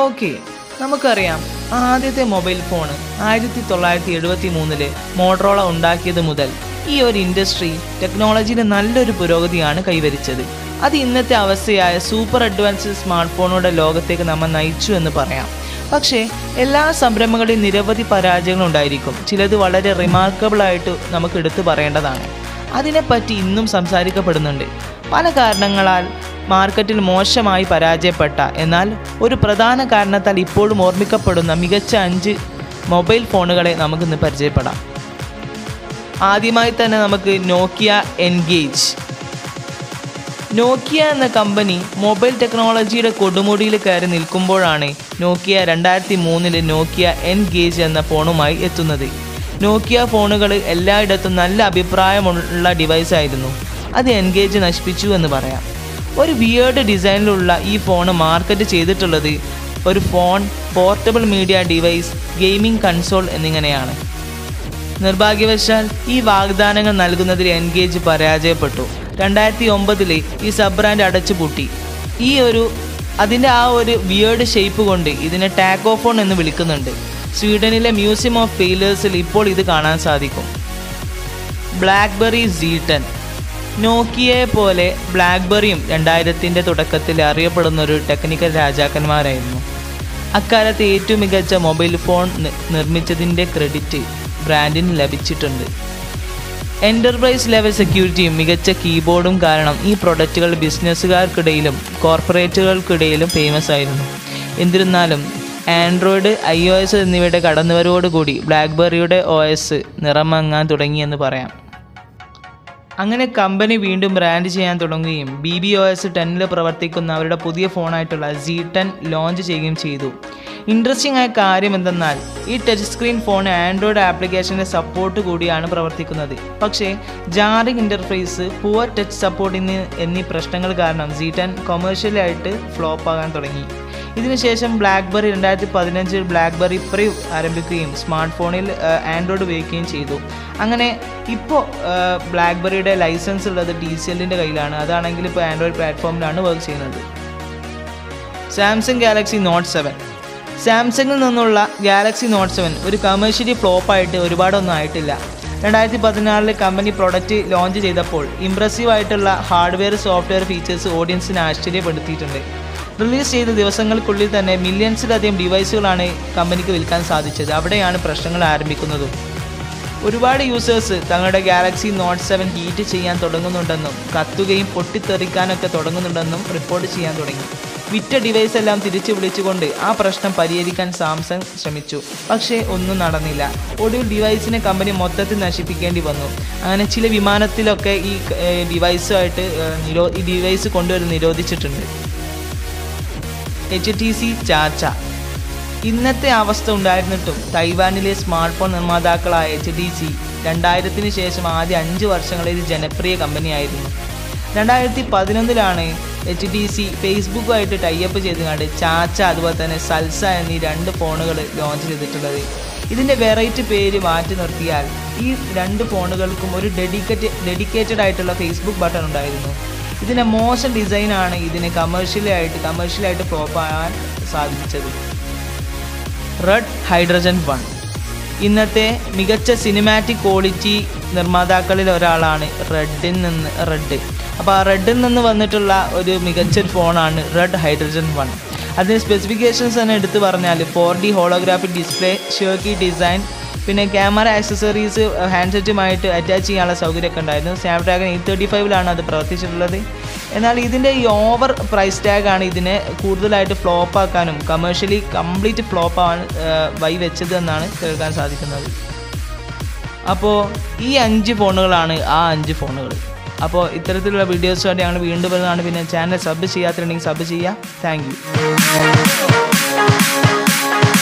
okay നമുക്കറിയാം ആദ്യത്തെ mobile phone ആയിരത്തി തൊള്ളായിരത്തി എഴുപത്തി മൂന്നില് മോട്ടറോള ഉണ്ടാക്കിയത് മുതൽ ഈ ഒരു ഇൻഡസ്ട്രി ടെക്നോളജിയിൽ നല്ലൊരു പുരോഗതിയാണ് കൈവരിച്ചത് അത് ഇന്നത്തെ അവസ്ഥയായ സൂപ്പർ അഡ്വാൻസ്ഡ് സ്മാർട്ട് ഫോണുകളുടെ ലോകത്തേക്ക് നമ്മൾ നയിച്ചു എന്ന് പറയാം പക്ഷേ എല്ലാ സംരംഭങ്ങളിലും നിരവധി പരാജയങ്ങൾ ഉണ്ടായിരിക്കും ചിലത് വളരെ റിമാർക്കബിൾ ആയിട്ട് നമുക്ക് എടുത്തു പറയേണ്ടതാണ് അതിനെപ്പറ്റി ഇന്നും സംസാരിക്കപ്പെടുന്നുണ്ട് പല കാരണങ്ങളാൽ മാർക്കറ്റിൽ മോശമായി പരാജയപ്പെട്ട എന്നാൽ ഒരു പ്രധാന കാരണത്താൽ ഇപ്പോഴും ഓർമ്മിക്കപ്പെടുന്ന മികച്ച അഞ്ച് മൊബൈൽ ഫോണുകളെ നമുക്കിന്ന് പരിചയപ്പെടാം ആദ്യമായി തന്നെ നമുക്ക് നോക്കിയ എൻഗേജ് നോക്കിയ എന്ന കമ്പനി മൊബൈൽ ടെക്നോളജിയുടെ കൊടുമുടിയിൽ കയറി നിൽക്കുമ്പോഴാണ് നോക്കിയ രണ്ടായിരത്തി മൂന്നില് നോക്കിയ എൻ ഗേജ് എന്ന ഫോണുമായി എത്തുന്നത് നോക്കിയ ഫോണുകൾ എല്ലായിടത്തും നല്ല അഭിപ്രായമുള്ള ഡിവൈസ് ആയിരുന്നു അത് എൻഗേജ് നശിപ്പിച്ചു എന്ന് പറയാം ഒരു വിയേർഡ് ഡിസൈനിലുള്ള ഈ ഫോൺ മാർക്കറ്റ് ചെയ്തിട്ടുള്ളത് ഒരു phone portable media device gaming console എന്നിങ്ങനെയാണ് നിർഭാഗ്യവശാൽ ഈ വാഗ്ദാനങ്ങൾ നൽകുന്നതിൽ എൻഗേജ് പരാജയപ്പെട്ടു രണ്ടായിരത്തി ഒമ്പതിൽ ഈ സബ് ബ്രാൻഡ് അടച്ചുപൂട്ടി ഈ ഒരു അതിൻ്റെ ആ ഒരു വിയേർഡ് ഷേപ്പ് കൊണ്ട് ഇതിനെ ടാക്കോഫോൺ എന്ന് വിളിക്കുന്നുണ്ട് സ്വീഡനിലെ മ്യൂസിയം ഓഫ് ഫെയിലേഴ്സിൽ ഇപ്പോൾ ഇത് കാണാൻ സാധിക്കും ബ്ലാക്ക്ബെറി സീട്ടൻ നോക്കിയയെ പോലെ ബ്ലാക്ക്ബെറിയും രണ്ടായിരത്തിൻ്റെ തുടക്കത്തിൽ അറിയപ്പെടുന്ന ഒരു ടെക്നിക്കൽ രാജാക്കന്മാരായിരുന്നു അക്കാലത്ത് ഏറ്റവും മികച്ച മൊബൈൽ ഫോൺ നി- നിർമ്മിച്ചതിൻ്റെ ക്രെഡിറ്റ് ബ്രാൻഡിന് ലഭിച്ചിട്ടുണ്ട് എൻ്റർപ്രൈസ് ലെവൽ സെക്യൂരിറ്റിയും മികച്ച കീബോർഡും കാരണം ഈ പ്രൊഡക്റ്റുകൾ ബിസിനസ്സുകാർക്കിടയിലും കോർപ്പറേറ്റുകൾക്കിടയിലും ഫേമസ് ആയിരുന്നു എന്നിരുന്നാലും ആൻഡ്രോയിഡ് ഐ ഒ എസ് എന്നിവയുടെ കടന്നുവരവോടുകൂടി ബ്ലാക്ക്ബെറിയുടെ ഒ എസ് നിറമങ്ങാൻ തുടങ്ങിയെന്ന് പറയാം അങ്ങനെ കമ്പനി വീണ്ടും ബ്രാൻഡ് ചെയ്യാൻ തുടങ്ങുകയും ബി ബി ഒ എസ് ടെന്നിൽ പ്രവർത്തിക്കുന്ന അവരുടെ പുതിയ ഫോണായിട്ടുള്ള ജി ടെൻ ലോഞ്ച് ചെയ്യുകയും ചെയ്തു ഇൻട്രസ്റ്റിംഗ് ആയ കാര്യം എന്തെന്നാൽ ഈ ടച്ച് സ്ക്രീൻ ഫോൺ ആൻഡ്രോയിഡ് ആപ്ലിക്കേഷൻ്റെ സപ്പോർട്ട് കൂടിയാണ് പ്രവർത്തിക്കുന്നത് പക്ഷേ jarring interface poor touch support എന്നീ എന്നീ പ്രശ്നങ്ങൾ കാരണം ജി ടെൻ കൊമേഴ്ഷ്യലായിട്ട് ഫ്ലോപ്പ് ആകാൻ തുടങ്ങി ഇതിനുശേഷം ബ്ലാക്ക്ബെറി രണ്ടായിരത്തി പതിനഞ്ചിൽ ബ്ലാക്ക്ബെറി പ്രിവ് ആരംഭിക്കുകയും സ്മാർട്ട് ഫോണിൽ ആൻഡ്രോയിഡ് ഉപയോഗിക്കുകയും ചെയ്തു അങ്ങനെ ഇപ്പോൾ ബ്ലാക്ക്ബെറിയുടെ ലൈസൻസ് ഉള്ളത് ടി സി എല്ലിൻ്റെ കയ്യിലാണ് അതാണെങ്കിൽ ഇപ്പോൾ ആൻഡ്രോയിഡ് പ്ലാറ്റ്ഫോമിലാണ് വർക്ക് ചെയ്യുന്നത് സാംസങ് ഗാലക്സി നോട്ട് സെവൻ സാംസങ്ങിൽ നിന്നുള്ള ഗാലക്സി നോട്ട് സെവൻ ഒരു കമേഴ്ഷ്യലി ഫ്ലോപ്പായിട്ട് ഒരുപാടൊന്നും ആയിട്ടില്ല രണ്ടായിരത്തി പതിനാറിൽ കമ്പനി പ്രൊഡക്റ്റ് ലോഞ്ച് ചെയ്തപ്പോൾ ഇംപ്രസീവ് ആയിട്ടുള്ള ഹാർഡ്വെയർ സോഫ്റ്റ്വെയർ ഫീച്ചേഴ്സ് ഓഡിയൻസിനെ ആശ്ചര്യപ്പെടുത്തിയിട്ടുണ്ട് റിലീസ് ചെയ്ത ദിവസങ്ങൾക്കുള്ളിൽ തന്നെ മില്യൺസിലധികം ഡിവൈസുകളാണ് കമ്പനിക്ക് വിൽക്കാൻ സാധിച്ചത് അവിടെയാണ് പ്രശ്നങ്ങൾ ആരംഭിക്കുന്നതും ഒരുപാട് യൂസേഴ്സ് തങ്ങളുടെ ഗാലക്സി നോട്ട് സെവൻ ഹീറ്റ് ചെയ്യാൻ തുടങ്ങുന്നുണ്ടെന്നും കത്തുകയും പൊട്ടിത്തെറിക്കാനൊക്കെ തുടങ്ങുന്നുണ്ടെന്നും റിപ്പോർട്ട് ചെയ്യാൻ തുടങ്ങി വിറ്റ ഡിവൈസ് എല്ലാം തിരിച്ചു വിളിച്ചുകൊണ്ട് ആ പ്രശ്നം പരിഹരിക്കാൻ സാംസങ് ശ്രമിച്ചു പക്ഷേ ഒന്നും നടന്നില്ല ഒടുവിൽ ഡിവൈസിനെ കമ്പനി മൊത്തത്തിൽ നശിപ്പിക്കേണ്ടി വന്നു അങ്ങനെ ചില വിമാനത്തിലൊക്കെ ഈ ഏർ, ഡിവൈസുമായിട്ട് ഏർ, നിരോ ഈ ഡിവൈസ് കൊണ്ടുവരുന്ന നിരോധിച്ചിട്ടുണ്ട് എച്ച് ടി സി ചാച്ച ഇന്നത്തെ അവസ്ഥ ഉണ്ടായിരുന്നിട്ടും തൈവാനിലെ സ്മാർട്ട് ഫോൺ നിർമ്മാതാക്കളായ എച്ച് ഡി സി രണ്ടായിരത്തിന് ശേഷം ആദ്യ അഞ്ച് വർഷങ്ങളിൽ ഒരു ജനപ്രിയ കമ്പനിയായിരുന്നു രണ്ടായിരത്തി പതിനൊന്നിലാണ് എച്ച് ഡി സി ഫേസ്ബുക്കുമായിട്ട് ടൈപ്പ് ചെയ്തുകൊണ്ട് ചാച്ച അതുപോലെ തന്നെ സൽസ എന്നീ രണ്ട് ഫോണുകൾ ലോഞ്ച് ചെയ്തിട്ടുള്ളത് ഇതിൻ്റെ വെറൈറ്റി പേര് മാറ്റി നിർത്തിയാൽ ഈ രണ്ട് ഫോണുകൾക്കും ഒരു ഡെഡിക്കേറ്റ് ഡെഡിക്കേറ്റഡ് ആയിട്ടുള്ള ഫേസ്ബുക്ക് ബട്ടൺ ഉണ്ടായിരുന്നു ഇതിൻ്റെ മോശം ഡിസൈനാണ് ഇതിനെ കമേഴ്ഷ്യലായിട്ട് കമേഴ്ഷ്യലായിട്ട് ഫ്ലോപ്പ് ആകാൻ സാധിച്ചത് റെഡ് ഹൈഡ്രജൻ വൺ ഇന്നത്തെ മികച്ച സിനിമാറ്റിക് ക്വാളിറ്റി നിർമ്മാതാക്കളിൽ ഒരാളാണ് റെഡിൽ നിന്ന് റെഡ് അപ്പോൾ ആ റെഡിൽ നിന്ന് വന്നിട്ടുള്ള ഒരു മികച്ചൊരു ഫോണാണ് റെഡ് ഹൈഡ്രജൻ വൺ അതിന് സ്പെസിഫിക്കേഷൻസ് തന്നെ എടുത്തു പറഞ്ഞാൽ ഫോർ ഡി ഹോളോഗ്രാഫിക് ഡിസ്പ്ലേ ഷോക്കി ഡിസൈൻ പിന്നെ ക്യാമറ ആക്സസറീസ് ഹാൻഡ്സെറ്റുമായിട്ട് അറ്റാച്ച് ചെയ്യാനുള്ള സൗകര്യമൊക്കെ ഉണ്ടായിരുന്നു സ്നാപ്ഡ്രാഗൺ എയ്റ്റ് തേർട്ടി ഫൈവിലാണ് അത് പ്രവർത്തിച്ചിട്ടുള്ളത് എന്നാൽ ഇതിൻ്റെ ഈ ഓവർ പ്രൈസ് ടാഗാണ് ഇതിനെ കൂടുതലായിട്ട് ഫ്ലോപ്പ് ആക്കാനും കമേഴ്ഷ്യലി കംപ്ലീറ്റ് ഫ്ലോപ്പ് ആവാൻ വൈ വെച്ചത് എന്നാണ് കേൾക്കാൻ സാധിക്കുന്നത് അപ്പോൾ ഈ അഞ്ച് ഫോണുകളാണ് ആ അഞ്ച് ഫോണുകൾ അപ്പോൾ ഇത്തരത്തിലുള്ള വീഡിയോസുമായിട്ട് ഞങ്ങൾ വീണ്ടും വരുന്നതാണ് പിന്നെ ചാനൽ സബ് ചെയ്യാത്തിട്ടുണ്ടെങ്കിൽ സബ് ചെയ്യുക താങ്ക് യു